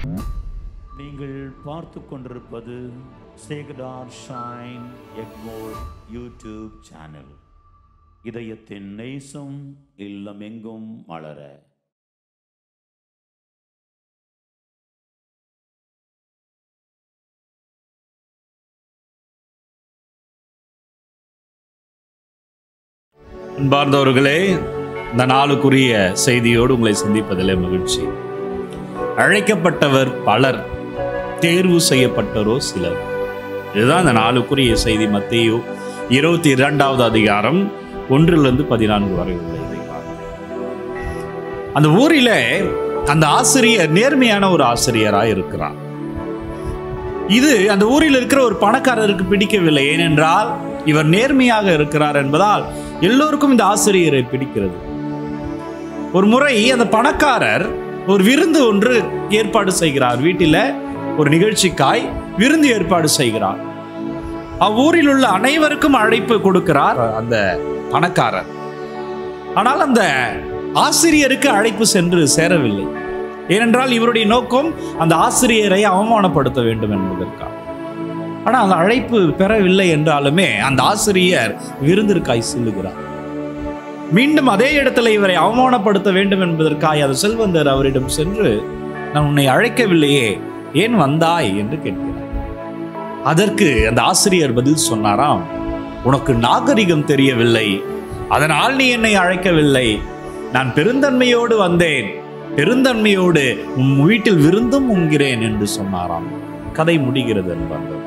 நீங்கள் பார்த்து கொண்டிருப்பது சேகடார் ஷைன் எக்மோர் யூடியூப் சேனல் இதயத்தின் நேசம் இல்லமெங்கும் மலர அன்பார்ந்தவர்களே இந்த நாளுக்குரிய செய்தியோடு உங்களை சந்திப்பதில் மகிழ்ச்சி அழைக்கப்பட்டவர் பலர் தேர்வு செய்யப்பட்டவரோ சிலர் இதுதான் இந்த நாளுக்குரிய செய்தி மத்தேயு இருபத்தி இரண்டாவது அதிகாரம் ஒன்றிலிருந்து பதினான்கு வரை உள்ள இதை பாருங்கள். அந்த ஊரிலே அந்த ஆசிரியர் நேர்மையான ஒரு ஆசிரியராய் இருக்கிறார் இது அந்த ஊரில் இருக்கிற ஒரு பணக்காரருக்கு பிடிக்கவில்லை ஏனென்றால் இவர் நேர்மையாக இருக்கிறார் என்பதால் எல்லோருக்கும் இந்த ஆசிரியரை பிடிக்கிறது ஒரு முறை அந்த பணக்காரர் ஒரு விருந்து ஒன்று ஏற்பாடு செய்கிறார் வீட்டில் ஒரு நிகழ்ச்சிக்காய் விருந்து ஏற்பாடு செய்கிறார் அவ்வூரில் உள்ள அனைவருக்கும் அழைப்பு கொடுக்கிறார் அந்த பணக்காரர் ஆனால் அந்த ஆசிரியருக்கு அழைப்பு சென்று சேரவில்லை ஏனென்றால் இவருடைய நோக்கம் அந்த ஆசிரியரை அவமானப்படுத்த வேண்டும் என்பதற்காக ஆனால் அந்த அழைப்பு பெறவில்லை என்றாலுமே அந்த ஆசிரியர் விருந்திற்காய் செல்லுகிறார் மீண்டும் அதே இடத்துல இவரை அவமானப்படுத்த வேண்டும் என்பதற்காக அந்த செல்வந்தர் அவரிடம் சென்று நான் உன்னை அழைக்கவில்லையே ஏன் வந்தாய் என்று கேட்கிறார் அதற்கு அந்த ஆசிரியர் பதில் சொன்னாராம் உனக்கு நாகரிகம் தெரியவில்லை அதனால் நீ என்னை அழைக்கவில்லை நான் பெருந்தன்மையோடு வந்தேன் பெருந்தன்மையோடு உன் வீட்டில் விருந்தும் உண்கிறேன் என்று சொன்னாராம் கதை முடிகிறது என்பது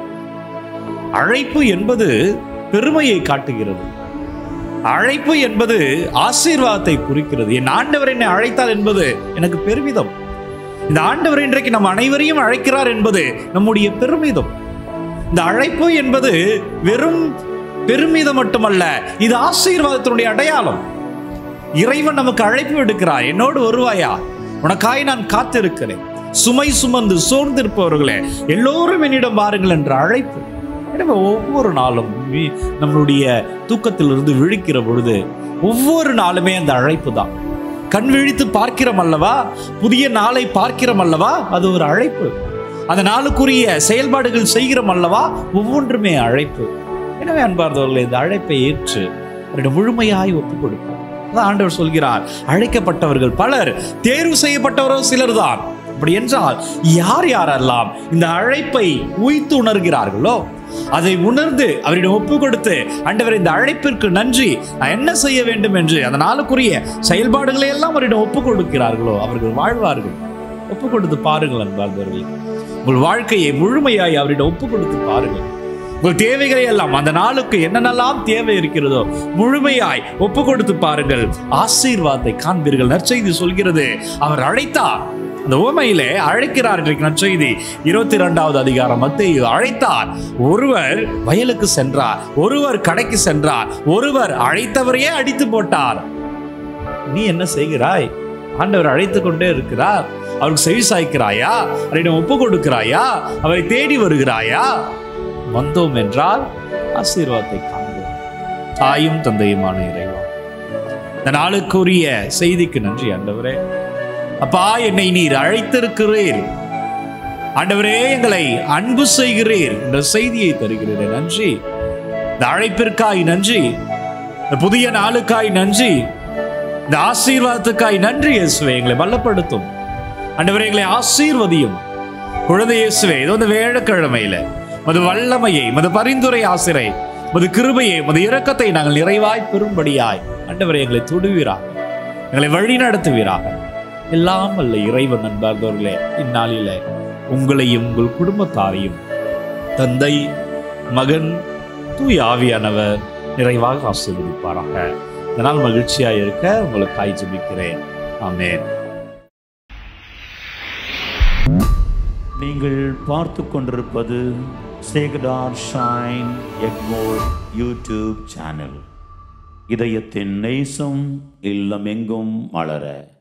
அழைப்பு என்பது பெருமையை காட்டுகிறது அழைப்பு என்பது ஆசீர்வாதத்தை குறிக்கிறது என் ஆண்டவர் என்னை அழைத்தார் என்பது எனக்கு பெருமிதம் இந்த ஆண்டவர் இன்றைக்கு நம் அனைவரையும் அழைக்கிறார் என்பது நம்முடைய பெருமிதம் இந்த அழைப்பு என்பது வெறும் பெருமிதம் மட்டுமல்ல இது ஆசீர்வாதத்தினுடைய அடையாளம் இறைவன் நமக்கு அழைப்பு விடுக்கிறார் என்னோடு வருவாயா உனக்காய் நான் காத்திருக்கிறேன் சுமை சுமந்து சோர்ந்திருப்பவர்களே எல்லோரும் என்னிடம் வாருங்கள் என்ற அழைப்பு எனவே ஒவ்வொரு நாளும் வி- நம்மளுடைய தூக்கத்திலிருந்து விழிக்கிற பொழுது ஒவ்வொரு நாளுமே அந்த அழைப்பு தான் கண் விழித்து பார்க்கிறோம் அல்லவா புதிய நாளை பார்க்கிறோம் அல்லவா அது ஒரு அழைப்பு அந்த நாளுக்குரிய செயல்பாடுகள் செய்கிறோம் அல்லவா ஒவ்வொன்றுமே அழைப்பு எனவே அன்பார்ந்தவர்களே இந்த அழைப்பை ஏற்று அவரிடம் முழுமையாய் ஒப்புக் கொடுப்போம் அதான் ஆண்டவர் சொல்கிறார் அழைக்கப்பட்டவர்கள் பலர் தேர்வு செய்யப்பட்டவரோ சிலர்தான் அப்படி என்றால் யார் யாரெல்லாம் இந்த அழைப்பை உய்த்து உணர்கிறார்களோ அதை உணர்ந்து அவரிடம் ஒப்பு கொடுத்து ஆண்டவர் இந்த அழைப்பிற்கு நன்றி நான் என்ன செய்ய வேண்டும் என்று அந்த நாளுக்குரிய செயல்பாடுகளை எல்லாம் அவரிடம் ஒப்பு கொடுக்கிறார்களோ அவர்கள் வாழ்வார்கள் ஒப்பு கொடுத்து பாருங்கள் அன்பார்ந்தவர்களே உங்கள் வாழ்க்கையை முழுமையாய் அவரிடம் ஒப்பு கொடுத்து பாருங்கள் உங்கள் தேவைகளை எல்லாம் அந்த நாளுக்கு என்னென்னலாம் தேவை இருக்கிறதோ முழுமையாய் ஒப்பு கொடுத்து பாருங்கள் ஆசீர்வாதத்தை காண்பீர்கள் நற்செய்தி சொல்கிறது அவர் அழைத்தார் அந்த உவமையிலே அழைக்கிறார் இன்றைக்கு நற்செய்தி இருபத்தி இரண்டாவது அதிகாரம் மத்தேயு அழைத்தார் ஒருவர் வயலுக்கு சென்றார் ஒருவர் கடைக்கு சென்றார் ஒருவர் அழைத்தவரையே அடித்து போட்டார் நீ என்ன செய்கிறாய் ஆண்டவர் அழைத்து கொண்டே இருக்கிறார் அவருக்கு செவி சாய்க்கிறாயா அவரிடம் ஒப்பு கொடுக்கிறாயா அவரை தேடி வருகிறாயா வந்தோம் என்றால் ஆசீர்வாதத்தை காண்போம் தாயும் தந்தையுமான இறைவா இந்த நாளுக்குரிய செய்திக்கு நன்றி ஆண்டவரே அப்பா என்னை நீர் அழைத்திருக்கிறீர் ஆண்டவரே எங்களை அன்பு செய்கிறீர் என்ற செய்தியை தருகிறீர் நன்றி இந்த அழைப்பிற்காய் நன்றி இந்த புதிய நாளுக்காய் நன்றி இந்த ஆசீர்வாதத்துக்காய் நன்றி இயேசுவே எங்களை பலப்படுத்தும் ஆண்டவரே எங்களை ஆசீர்வதியும் குழந்தை இயேசுவே இதோ இந்த வேழக்கிழமையில மது வல்லமையை மது பரிந்துரை ஆசிரை மது கிருபையை மது இரக்கத்தை நாங்கள் நிறைவாய் பெறும்படியாய் ஆண்டவரை எங்களை தொடுவீராக எங்களை வழி நடத்துவீராக எல்லாம் வல்ல இறைவன் நண்பர்களே இந்நாளில உங்களையும் உங்கள் குடும்பத்தாரையும் தந்தை மகன் தூய் ஆவியானவர் நிறைவாக ஆசீர்வதிப்பாராக இதனால் மகிழ்ச்சியாக இருக்க உங்களுக்காய் ஜெபிக்கிறேன் ஆமென் நீங்கள் பார்த்து கொண்டிருப்பது சேகடார் ஷைன் எக்மோர் யூடியூப் சேனல் இதயத்தின் நேசம் இல்லமெங்கும் மலர